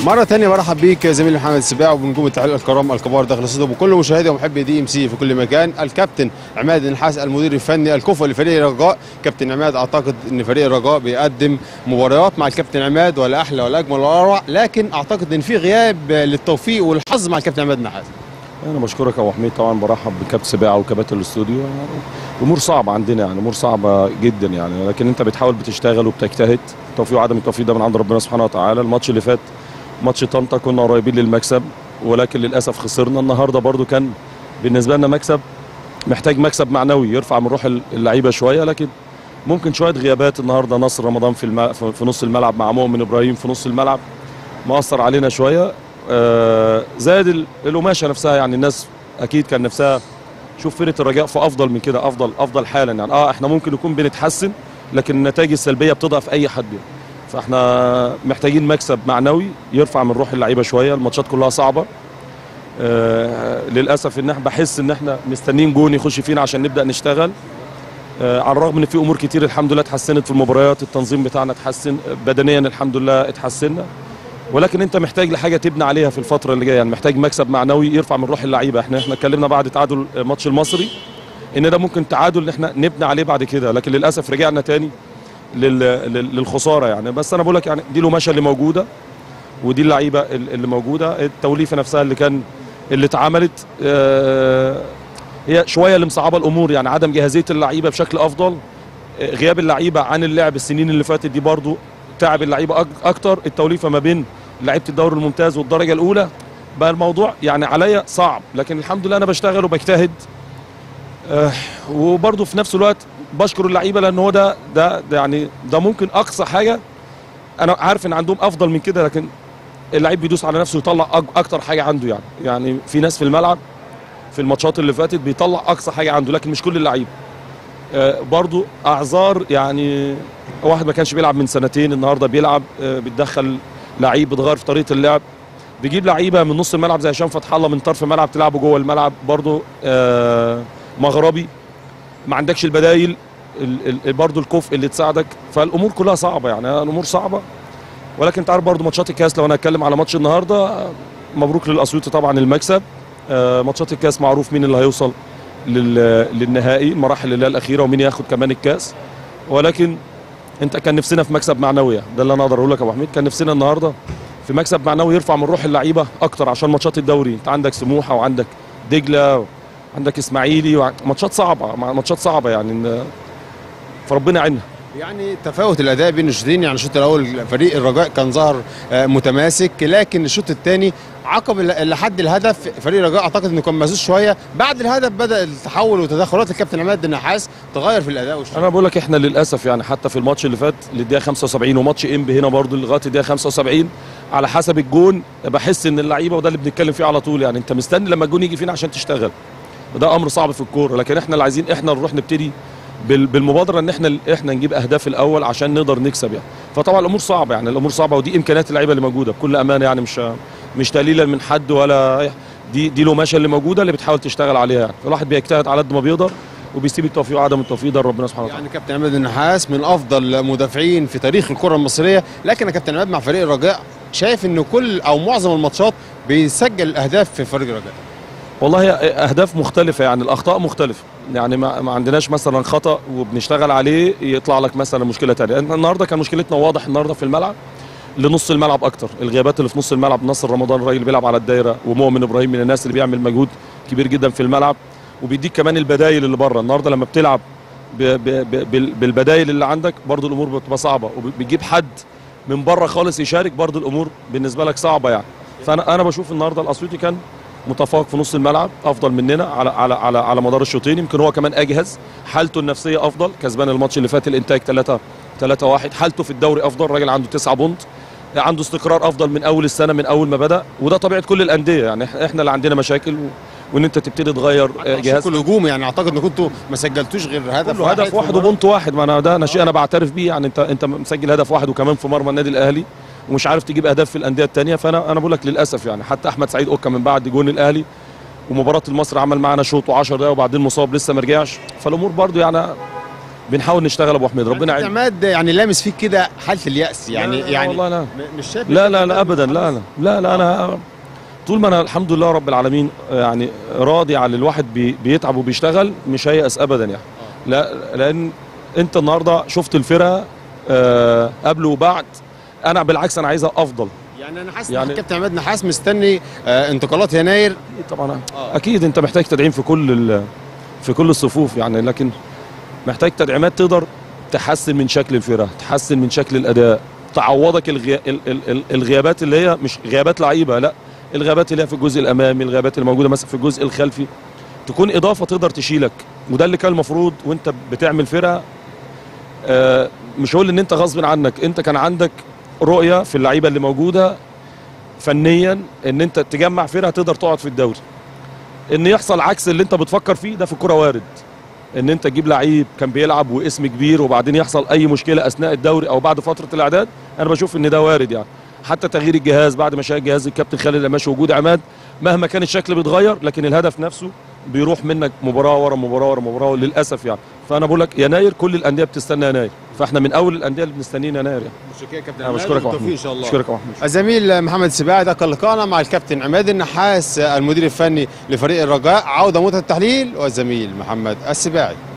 مرة تانية برحب بيك زميلي محمد السباع وبنجوم التحليل الكرام الكبار داخل الاستوديو وكل مشاهدي ومحبي دي ام سي في كل مكان الكابتن عماد النحاس المدير الفني الكفء لفريق الرجاء كابتن عماد اعتقد ان فريق الرجاء بيقدم مباريات مع الكابتن عماد ولا احلى ولا اجمل ولا اروع لكن اعتقد ان في غياب للتوفيق والحظ مع الكابتن عماد النحاس انا بشكرك يا ابو حميد طبعا برحب بكابتن سباعه وكباتن الاستوديو امور صعبه عندنا يعني امور صعبه جدا يعني لكن انت بتحاول بتشتغل وبتجتهد التوفيق وعدم التوفيق ده من عند ربنا سبحانه وتعالى الماتش اللي فات ماتش طنطا كنا قريبين للمكسب ولكن للاسف خسرنا النهارده برضو كان بالنسبه لنا مكسب محتاج مكسب معنوي يرفع من روح اللعيبه شويه لكن ممكن شويه غيابات النهارده نصر رمضان في الم... في نص الملعب مع مؤمن ابراهيم في نص الملعب مأثر علينا شويه آه زائد القماشه نفسها يعني الناس اكيد كان نفسها شوف فرقه الرجاء في افضل من كده افضل افضل حالا يعني اه احنا ممكن نكون بنتحسن لكن النتائج السلبيه بتضعف اي حد يعني. فاحنا محتاجين مكسب معنوي يرفع من روح اللعيبه شويه الماتشات كلها صعبه آه للاسف ان احنا بحس ان احنا مستنيين جون يخش فينا عشان نبدا نشتغل آه على الرغم ان في امور كتير الحمد لله اتحسنت في المباريات التنظيم بتاعنا اتحسن بدنيا الحمد لله اتحسنا ولكن انت محتاج لحاجه تبني عليها في الفتره اللي جايه يعني محتاج مكسب معنوي يرفع من روح اللعيبه احنا احنا اتكلمنا بعد تعادل ماتش المصري ان ده ممكن تعادل ان احنا نبني عليه بعد كده لكن للاسف رجعنا تاني للخساره يعني بس انا بقول لك يعني دي القماشه اللي موجوده ودي اللعيبه اللي موجوده التوليفه نفسها اللي كان اللي اتعملت آه هي شويه اللي مصعبه الامور يعني عدم جاهزيه اللعيبه بشكل افضل غياب اللعيبه عن اللعب السنين اللي فاتت دي برضو تعب اللعيبه اكتر التوليفه ما بين لعيبه الدوري الممتاز والدرجه الاولى بقى الموضوع يعني عليا صعب لكن الحمد لله انا بشتغل وبجتهد آه وبرضه في نفس الوقت بشكر اللعيبه لان هو ده, ده ده يعني ده ممكن اقصى حاجه انا عارف ان عندهم افضل من كده لكن اللعيب بيدوس على نفسه ويطلع اكتر حاجه عنده يعني يعني في ناس في الملعب في الماتشات اللي فاتت بيطلع اقصى حاجه عنده لكن مش كل اللعيبه آه برضو اعذار يعني واحد ما كانش بيلعب من سنتين النهارده بيلعب آه بتدخل لعيب بتغير في طريقه اللعب بيجيب لعيبه من نص الملعب زي هشام فتح الله من طرف الملعب تلعبه جوه الملعب برضو آه مغربي ما عندكش البدايل برضه الكفء اللي تساعدك فالامور كلها صعبه يعني الامور صعبه ولكن انت عارف برضه ماتشات الكاس لو انا اتكلم على ماتش النهارده مبروك للاسيوطي طبعا المكسب ماتشات الكاس معروف مين اللي هيوصل للنهائي المراحل اللي هي الاخيره ومين ياخد كمان الكاس ولكن انت كان نفسنا في مكسب معنوي ده اللي انا اقدر اقول لك يا ابو حميد كان نفسنا النهارده في مكسب معنوي يرفع من روح اللعيبه اكتر عشان ماتشات الدوري انت عندك سموحه وعندك دجله عندك اسماعيلي ماتشات صعبه ماتشات صعبه يعني فربنا يعيننا يعني تفاوت الاداء بين الشوطين يعني الشوط الاول فريق الرجاء كان ظهر متماسك لكن الشوط الثاني عقب لحد الهدف فريق الرجاء اعتقد انه كان مهزوز شويه بعد الهدف بدا التحول وتدخلات الكابتن عماد النحاس تغير في الاداء والشوط انا بقول لك احنا للاسف يعني حتى في الماتش اللي فات للدقيقه 75 وماتش انبي هنا برضو لغايه الدقيقه 75 على حسب الجون بحس ان اللعيبه وده اللي بنتكلم فيه على طول يعني انت مستني لما الجون يجي فينا عشان تشتغل وده امر صعب في الكوره لكن احنا اللي عايزين احنا نروح نبتدي بالمبادره ان احنا احنا نجيب اهداف الاول عشان نقدر نكسب يعني فطبعا الامور صعبه يعني الامور صعبه ودي امكانيات اللعيبه اللي موجوده بكل امانه يعني مش مش تقليلا من حد ولا دي دي القماشه اللي موجوده اللي بتحاول تشتغل عليها يعني الواحد بيجتهد على قد ما بيقدر وبيسيب التوفيق وعدم التوفيق ده ربنا سبحانه وتعالى يعني كابتن عماد النحاس من افضل مدافعين في تاريخ الكره المصريه لكن يا كابتن عماد مع فريق الرجاء شايف ان كل او معظم الماتشات بيسجل الاهداف في فريق الرجاء والله هي اهداف مختلفه يعني الاخطاء مختلفه يعني ما, ما عندناش مثلا خطا وبنشتغل عليه يطلع لك مثلا مشكله ثانيه النهارده كان مشكلتنا واضح النهارده في الملعب لنص الملعب اكتر الغيابات اللي في نص الملعب نصر رمضان الراجل اللي بيلعب على الدايره ومؤمن ابراهيم من الناس اللي بيعمل مجهود كبير جدا في الملعب وبيديك كمان البدايل اللي بره النهارده لما بتلعب ب ب ب بالبدايل اللي عندك برضو الامور بتبقى صعبه وبتجيب حد من بره خالص يشارك برضو الامور بالنسبه لك صعبه يعني فانا انا بشوف النهارده الاسيوطي كان متفوق في نص الملعب افضل مننا على على على على مدار الشوطين يمكن هو كمان اجهز حالته النفسيه افضل كسبان الماتش اللي فات الانتاج 3 3 1 حالته في الدوري افضل راجل عنده 9 بونت عنده استقرار افضل من اول السنه من اول ما بدا وده طبيعه كل الانديه يعني احنا اللي عندنا مشاكل و... وان انت تبتدي تغير جهاز كل هجوم يعني اعتقد ان كنتوا ما سجلتوش غير هدف واحد هدف واحد وبونت واحد ما انا ده انا شيء انا بعترف بيه يعني انت انت مسجل هدف واحد وكمان في مرمى النادي الاهلي ومش عارف تجيب اهداف في الانديه الثانيه فانا انا بقول لك للاسف يعني حتى احمد سعيد اوكا من بعد جون الاهلي ومباراه المصري عمل معانا شوط و10 دقايق وبعدين مصاب لسه ما رجعش فالامور برضو يعني بنحاول نشتغل يا ابو حميد ربنا كابتن يعين عماد يعني لامس فيك كده حاله الياس يعني لا لا يعني والله لا م- مش شايف لا إنك لا أنت لا ابدا لا لا لا لا انا طول ما انا الحمد لله رب العالمين يعني راضي على الواحد بي بيتعب وبيشتغل مش هيأس ابدا يعني لا لان انت النهارده شفت الفرقه آه قبل وبعد انا بالعكس انا عايزها افضل يعني انا حاسس يعني- ان كابتن عماد نحاس مستني آه انتقالات يناير أكيد طبعا آه. اكيد انت محتاج تدعيم في كل ال- في كل الصفوف يعني لكن محتاج تدعيمات تقدر تحسن من شكل الفرقه تحسن من شكل الاداء تعوضك الغي... ال... ال... ال- الغيابات اللي هي مش غيابات لعيبه لا الغيابات اللي هي في الجزء الامامي الغيابات اللي موجوده مثلا في الجزء الخلفي تكون اضافه تقدر تشيلك وده اللي كان المفروض وانت بتعمل فرقه آه مش هقول ان انت غصب عنك انت كان عندك رؤيه في اللعيبه اللي موجوده فنيا ان انت تجمع فرقه تقدر تقعد في الدوري ان يحصل عكس اللي انت بتفكر فيه ده في الكوره وارد ان انت تجيب لعيب كان بيلعب واسم كبير وبعدين يحصل اي مشكله اثناء الدوري او بعد فتره الاعداد انا بشوف ان ده وارد يعني حتى تغيير الجهاز بعد ما شاء الجهاز الكابتن خالد لماشي وجود عماد مهما كان الشكل بيتغير لكن الهدف نفسه بيروح منك مباراه ورا مباراه ورا مباراه للاسف يعني فانا بقول لك يناير كل الانديه بتستنى يناير فاحنا من اول الانديه اللي بنستنيين يناير يعني شكرا كابتن انا عماد بشكرك يا والتوفيق محمود ان شاء الله بشكرك يا محمود الزميل محمد سباعي ده كان لقاءنا مع الكابتن عماد النحاس المدير الفني لفريق الرجاء عوده متى التحليل والزميل محمد السباعي